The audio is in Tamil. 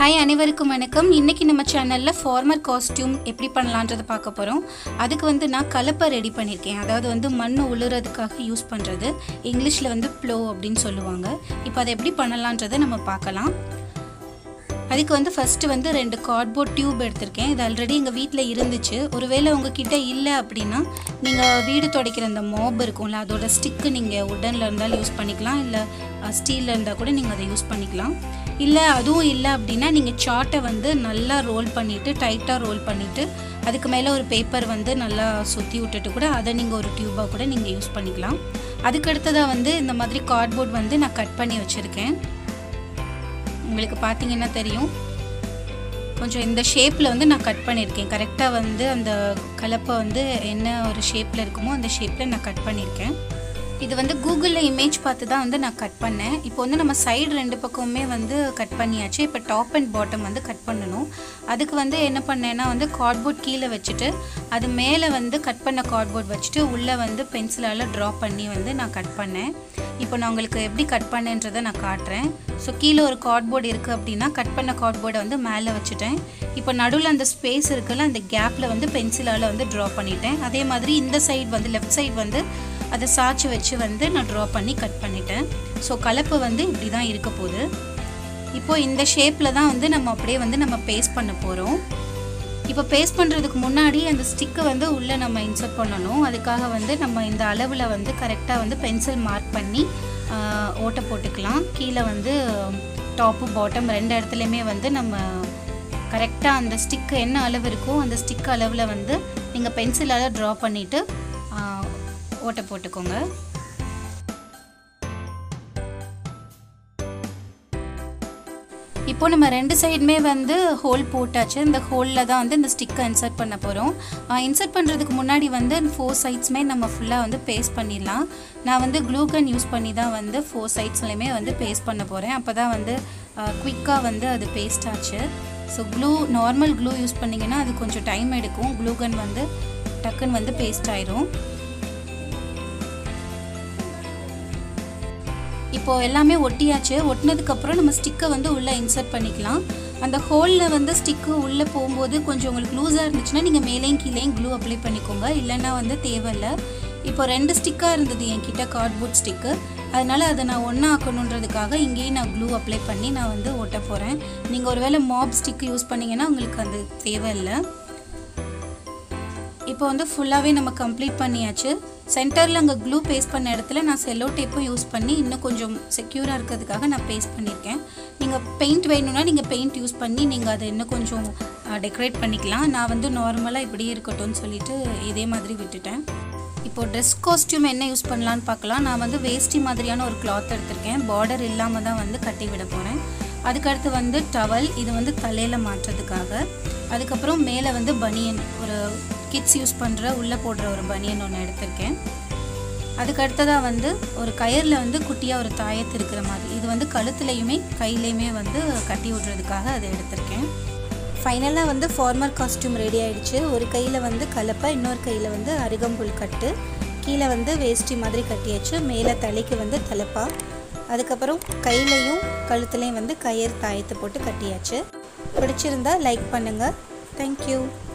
ஹாய் அனைவருக்கும் வணக்கம் இன்றைக்கி நம்ம சேனலில் ஃபார்மர் காஸ்டியூம் எப்படி பண்ணலான்றதை பார்க்க போகிறோம் அதுக்கு வந்து நான் கலப்பை ரெடி பண்ணியிருக்கேன் அதாவது வந்து மண் உழுறதுக்காக யூஸ் பண்ணுறது இங்கிலீஷில் வந்து ப்ளோ அப்படின்னு சொல்லுவாங்க இப்போ அதை எப்படி பண்ணலான்றதை நம்ம பார்க்கலாம் அதுக்கு வந்து ஃபஸ்ட்டு வந்து ரெண்டு கார்ட்போர்ட் டியூப் எடுத்திருக்கேன் இது ஆல்ரெடி எங்கள் வீட்டில் இருந்துச்சு ஒருவேளை உங்ககிட்ட இல்லை அப்படின்னா நீங்கள் வீடு துடைக்கிற அந்த மாப் இருக்கும்ல அதோட ஸ்டிக்கு நீங்கள் உடனில் இருந்தாலும் யூஸ் பண்ணிக்கலாம் இல்லை ஸ்டீலில் இருந்தால் கூட நீங்கள் அதை யூஸ் பண்ணிக்கலாம் இல்லை அதுவும் இல்லை அப்படின்னா நீங்கள் சார்ட்டை வந்து நல்லா ரோல் பண்ணிவிட்டு டைட்டாக ரோல் பண்ணிவிட்டு அதுக்கு மேலே ஒரு பேப்பர் வந்து நல்லா சுற்றி விட்டுட்டு கூட அதை நீங்கள் ஒரு டியூபாக கூட நீங்கள் யூஸ் பண்ணிக்கலாம் அதுக்கு அடுத்ததாக வந்து இந்த மாதிரி கார்ட்போர்ட் வந்து நான் கட் பண்ணி வச்சுருக்கேன் உங்களுக்கு பார்த்தீங்கன்னா தெரியும் கொஞ்சம் இந்த ஷேப்பில் வந்து நான் கட் பண்ணியிருக்கேன் கரெக்டாக வந்து அந்த கலப்பை வந்து என்ன ஒரு ஷேப்பில் இருக்குமோ அந்த ஷேப்பில் நான் கட் பண்ணியிருக்கேன் இது வந்து கூகுளில் இமேஜ் பார்த்து தான் வந்து நான் கட் பண்ணேன் இப்போ வந்து நம்ம சைடு ரெண்டு பக்கமுமே வந்து கட் பண்ணியாச்சு இப்போ டாப் அண்ட் பாட்டம் வந்து கட் பண்ணணும் அதுக்கு வந்து என்ன பண்ணேன்னா வந்து கார்ட்போர்ட் கீழே வச்சுட்டு அது மேலே வந்து கட் பண்ண கார்ட்போர்ட் வச்சுட்டு உள்ளே வந்து பென்சிலால் ட்ரா பண்ணி வந்து நான் கட் பண்ணேன் இப்போ நான் உங்களுக்கு எப்படி கட் பண்ணேன்றதை நான் காட்டுறேன் ஸோ கீழே ஒரு கார்ட்போர்டு இருக்குது அப்படின்னா கட் பண்ண கார்ட்போர்டை வந்து மேலே வச்சுட்டேன் இப்போ நடுவில் அந்த ஸ்பேஸ் இருக்குல்ல அந்த கேப்பில் வந்து பென்சிலால் வந்து ட்ரா பண்ணிட்டேன் அதே மாதிரி இந்த சைடு வந்து லெஃப்ட் சைடு வந்து அதை சாய்ச்சி வச்சு வந்து நான் ட்ரா பண்ணி கட் பண்ணிட்டேன் ஸோ கலப்பு வந்து இப்படி தான் இருக்க போகுது இப்போது இந்த ஷேப்பில் தான் வந்து நம்ம அப்படியே வந்து நம்ம பேஸ்ட் பண்ண போகிறோம் இப்போ பேஸ்ட் பண்ணுறதுக்கு முன்னாடி அந்த ஸ்டிக்கை வந்து உள்ளே நம்ம இன்சர்ட் பண்ணணும் அதுக்காக வந்து நம்ம இந்த அளவில் வந்து கரெக்டாக வந்து பென்சில் மார்க் பண்ணி ஓட்டை போட்டுக்கலாம் கீழே வந்து டாப்பு பாட்டம் ரெண்டு இடத்துலையுமே வந்து நம்ம கரெக்டாக அந்த ஸ்டிக்கு என்ன அளவு இருக்கோ அந்த ஸ்டிக் அளவில் வந்து நீங்கள் பென்சிலால் ட்ரா பண்ணிவிட்டு ஓட்டை போட்டுக்கோங்க இப்போ நம்ம ரெண்டு சைடுமே வந்து ஹோல் போட்டாச்சு இந்த ஹோலில் தான் வந்து இந்த ஸ்டிக்கை இன்சர்ட் பண்ண போகிறோம் இன்சர்ட் பண்ணுறதுக்கு முன்னாடி வந்து ஃபோர் சைட்ஸுமே நம்ம ஃபுல்லாக வந்து பேஸ்ட் பண்ணிடலாம் நான் வந்து க்ளூகன் யூஸ் பண்ணி தான் வந்து ஃபோர் சைட்ஸ்லையுமே வந்து பேஸ்ட் பண்ண போகிறேன் அப்போ தான் வந்து குயிக்காக வந்து அது பேஸ்ட் ஆச்சு so glue normal glue use பண்ணிங்கன்னா அது கொஞ்சம் டைம் எடுக்கும் க்ளூகன் வந்து டக்குன்னு வந்து பேஸ்ட் ஆயிரும் இப்போது எல்லாமே ஒட்டியாச்சு ஒட்டினதுக்கப்புறம் நம்ம ஸ்டிக்கை வந்து உள்ளே இன்சர்ட் பண்ணிக்கலாம் அந்த ஹோலில் வந்து ஸ்டிக்கு உள்ளே போகும்போது கொஞ்சம் உங்களுக்கு லூஸாக இருந்துச்சுன்னா நீங்கள் மேலேயும் கீழேயும் க்ளூ அப்ளை பண்ணிக்கோங்க இல்லைன்னா வந்து தேவையில்லை இப்போ ரெண்டு ஸ்டிக்காக இருந்தது என்கிட்ட கார்ட்போர்ட் ஸ்டிக்கு அதனால் அதை நான் ஒன்றா ஆக்கணுன்றதுக்காக இங்கேயும் நான் க்ளூ அப்ளை பண்ணி நான் வந்து ஒட்ட போகிறேன் நீங்கள் ஒருவேளை மாப் ஸ்டிக்கு யூஸ் பண்ணிங்கன்னா உங்களுக்கு அது தேவையில்லை இப்போ வந்து ஃபுல்லாகவே நம்ம கம்ப்ளீட் பண்ணியாச்சு சென்டரில் அங்கே க்ளூ பேஸ்ட் பண்ண இடத்துல நான் செல்லோ டேப்பும் யூஸ் பண்ணி இன்னும் கொஞ்சம் செக்யூராக இருக்கிறதுக்காக நான் பேஸ்ட் பண்ணியிருக்கேன் நீங்கள் பெயிண்ட் வேணும்னா நீங்கள் பெயிண்ட் யூஸ் பண்ணி நீங்கள் அதை இன்னும் கொஞ்சம் டெக்கரேட் பண்ணிக்கலாம் நான் வந்து நார்மலாக இப்படியே இருக்கட்டும்னு சொல்லிட்டு இதே மாதிரி விட்டுட்டேன் இப்போது ட்ரெஸ் காஸ்டியூம் என்ன யூஸ் பண்ணலான்னு பார்க்கலாம் நான் வந்து வேஷ்டி மாதிரியான ஒரு கிளாத் எடுத்திருக்கேன் பார்டர் இல்லாமல் தான் வந்து கட்டி விட போகிறேன் அதுக்கடுத்து வந்து டவல் இது வந்து தலையில் மாட்டுறதுக்காக அதுக்கப்புறம் மேலே வந்து பனியன் ஒரு கிட்ஸ் யூஸ் பண்ணுற உள்ளே போடுற ஒரு பனியன் ஒன்று எடுத்திருக்கேன் அதுக்கு அடுத்ததாக வந்து ஒரு கயரில் வந்து குட்டியாக ஒரு தாயத்து இருக்கிற மாதிரி இது வந்து கழுத்துலையுமே கையிலையுமே வந்து கட்டி விடுறதுக்காக அதை எடுத்திருக்கேன் ஃபைனலாக வந்து ஃபார்மல் காஸ்டியூம் ரெடி ஆகிடுச்சு ஒரு கையில் வந்து கலப்பை இன்னொரு கையில் வந்து அருகம்புல் கட்டு கீழே வந்து வேஷ்டி மாதிரி கட்டியாச்சு மேலே தலைக்கு வந்து தலப்பா அதுக்கப்புறம் கையிலையும் கழுத்துலையும் வந்து கயிறு தாயத்தை போட்டு கட்டியாச்சு பிடிச்சிருந்தா லைக் பண்ணுங்கள் தேங்க்யூ